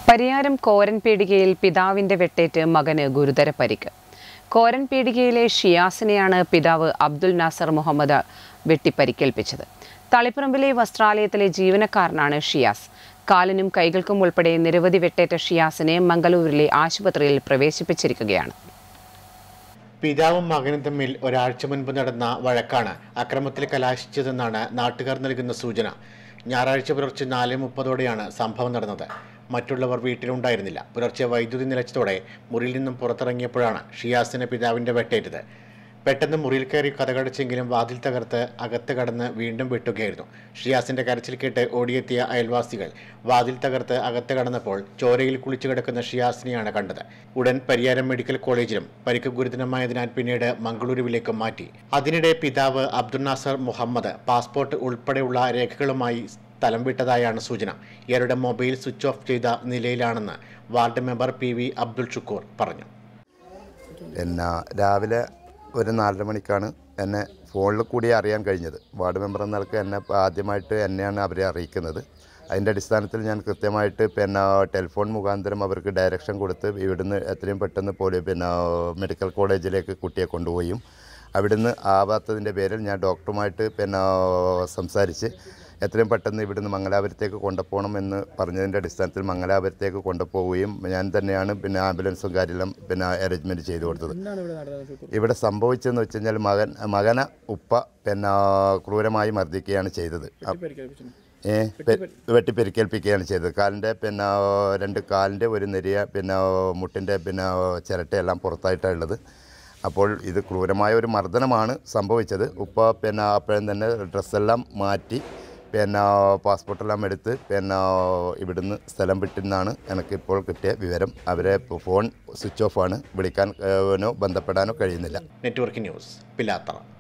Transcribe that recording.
പരിയാരം കോരൻ പീടികയിൽ പിതാവിന്റെ വെട്ടേറ്റ് മകന് ഗുരുതര പരിക്ക് കോരൻ പീടികയിലെ ഷിയാസിനെയാണ് പിതാവ് അബ്ദുൽ നാസർ മുഹമ്മദ് വെട്ടിപ്പരിക്കേൽപ്പിച്ചത് തളിപ്പറമ്പിലെ വസ്ത്രാലയത്തിലെ ജീവനക്കാരനാണ് ഷിയാസ് കാലിനും കൈകൾക്കും ഉൾപ്പെടെ നിരവധി വെട്ടേറ്റ ഷിയാസിനെ മംഗളൂരിലെ ആശുപത്രിയിൽ പ്രവേശിപ്പിച്ചിരിക്കുകയാണ് പിതാവും മകനും തമ്മിൽ ഒരാഴ്ച മുൻപ് നടന്ന വഴക്കാണ് അക്രമത്തിൽ കലാശിച്ചതെന്നാണ് നാട്ടുകാർ നൽകുന്ന സൂചന ഞായറാഴ്ച പുലർച്ചെ നാല് മുപ്പതോടെയാണ് സംഭവം നടന്നത് മറ്റുള്ളവർ വീട്ടിലുണ്ടായിരുന്നില്ല പുലർച്ചെ വൈദ്യുതി നിലച്ചതോടെ മുറിയിൽ നിന്നും പുറത്തിറങ്ങിയപ്പോഴാണ് ഷിയാസിന് പിതാവിന്റെ വെട്ടേറ്റത് പെട്ടെന്ന് മുറിയിൽ കയറി കഥകടച്ചെങ്കിലും വാതിൽ തകർത്ത് അകത്ത് കടന്ന് വീണ്ടും വെട്ടുകയായിരുന്നു ഷിയാസിന്റെ കരച്ചിൽ കേട്ട് ഓടിയെത്തിയ അയൽവാസികൾ വാതിൽ തകർത്ത് അകത്ത് കടന്നപ്പോൾ ചോരയിൽ കുളിച്ചു കിടക്കുന്ന ഷിയാസിനെയാണ് കണ്ടത് ഉടൻ പരിയാരം മെഡിക്കൽ കോളേജിലും പരിക്ക് ഗുരുതരമായതിനാൽ പിന്നീട് മംഗളൂരുവിലേക്ക് മാറ്റി അതിനിടെ പിതാവ് അബ്ദുൽ നാസർ മുഹമ്മദ് പാസ്പോർട്ട് ഉൾപ്പെടെയുള്ള രേഖകളുമായി സ്ഥലം വിട്ടതായാണ് സൂചന ഇയാളുടെ മൊബൈൽ സ്വിച്ച് ഓഫ് ചെയ്ത നിലയിലാണെന്ന് ward member P V Abdul Shukoor പറഞ്ഞു പിന്നെ രാവിലെ ഒരു നാലര മണിക്കാണ് എന്നെ ഫോണിൽ കൂടി അറിയാൻ കഴിഞ്ഞത് വാർഡ് മെമ്പർ എന്ന നിലക്ക് എന്നെ ആദ്യമായിട്ട് എന്നെയാണ് അവരെ അറിയിക്കുന്നത് അതിൻ്റെ അടിസ്ഥാനത്തിൽ ഞാൻ കൃത്യമായിട്ട് പിന്നെ ടെലിഫോൺ മുഖാന്തരം അവർക്ക് ഡയറക്ഷൻ കൊടുത്ത് ഇവിടുന്ന് എത്രയും പെട്ടെന്ന് പോലീ പിന്നെ മെഡിക്കൽ കോളേജിലേക്ക് കുട്ടിയെ കൊണ്ടുപോയും അവിടുന്ന് ആവാത്തതിൻ്റെ പേരിൽ ഞാൻ ഡോക്ടറുമായിട്ട് പിന്നെ സംസാരിച്ച് എത്രയും പെട്ടെന്ന് ഇവിടുന്ന് മംഗലാപുരത്തേക്ക് കൊണ്ടുപോകണം എന്ന് പറഞ്ഞതിൻ്റെ അടിസ്ഥാനത്തിൽ മംഗലാപുരത്തേക്ക് കൊണ്ടുപോവുകയും ഞാൻ തന്നെയാണ് പിന്നെ ആംബുലൻസും കാര്യമെല്ലാം പിന്നെ അറേഞ്ച്മെൻറ്റ് ചെയ്തു കൊടുത്തത് ഇവിടെ സംഭവിച്ചതെന്ന് വെച്ച് കഴിഞ്ഞാൽ മകൻ മകനെ ഉപ്പ പിന്നെ ക്രൂരമായി മർദ്ദിക്കുകയാണ് ചെയ്തത് ഏ പെ- വെട്ടിപ്പെരിക്കേൽപ്പിക്കുകയാണ് ചെയ്തത് കാലിൻ്റെ പിന്നെ രണ്ട് കാലിൻ്റെ ഒരു നെരിയ പിന്നെ മുട്ടിൻ്റെ പിന്നെ ചിരട്ടയെല്ലാം പുറത്തായിട്ടാണ് ഉള്ളത് അപ്പോൾ ഇത് ക്രൂരമായ ഒരു മർദ്ദനമാണ് സംഭവിച്ചത് ഉപ്പ പിന്നെ അപ്പോഴും തന്നെ ഡ്രസ്സെല്ലാം മാറ്റി പിന്നെ പാസ്പോർട്ടെല്ലാം എടുത്ത് പിന്നെ ഇവിടുന്ന് സ്ഥലം വിട്ടെന്നാണ് എനിക്കിപ്പോൾ കിട്ടിയ വിവരം അവരെ ഫോൺ സ്വിച്ച് ഓഫാണ് വിളിക്കാൻ ഏഹ്, ബന്ധപ്പെടാനോ കഴിയുന്നില്ല നെറ്റ്വർക്ക് ന്യൂസ് പിലാത്തറ